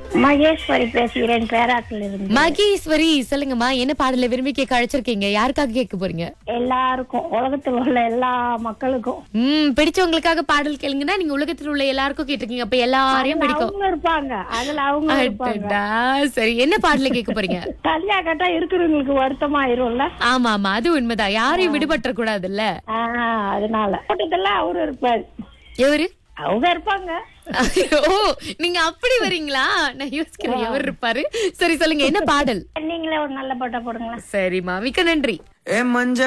மகேஸ்வரி பேசுகிறேன் பேராட்டில் இருந்து மகேஸ்வரி சொல்லுங்கம்மா என்ன பாடல விரும்பி கேட்க அழைச்சிருக்கீங்க யாருக்காக கேட்க போறீங்க எல்லாருக்கும் உலகத்தில் உள்ள எல்லா மக்களுக்கும் ம் பிடிச்சவங்களுக்காக பாடல் கேளுங்கன்னா நீங்க உலகத்தில் உள்ள எல்லாருக்கும் கேட்டிருக்கீங்க அப்ப எல்லாரையும் பிடிக்கும் அவங்க இருப்பாங்க அதுல அவங்க இருப்பாங்க அடடா, சரி என்ன பாடல கேட்க போறீங்க தனியா கேட்டா இருக்கிறவங்களுக்கு வருத்தமாயிரும்ல ஆமா ஆமா அது உண்மைதான் யாரையும் விடுபட்ட கூடாதுல்ல ஆஹ் அதனால கூட்டத்துல அவரு இருப்பாரு எவரு அவங்க இருப்பாங்க ஓ நீங்க அப்படி வரீங்களா நான் யோசிக்கிறேன் எவர் இருப்பாரு சரி சொல்லுங்க என்ன பாடல் நீங்களே ஒரு நல்ல பாட்டை போடுங்களேன் சரிம்மா மிக்க நன்றி ஏ மஞ்ச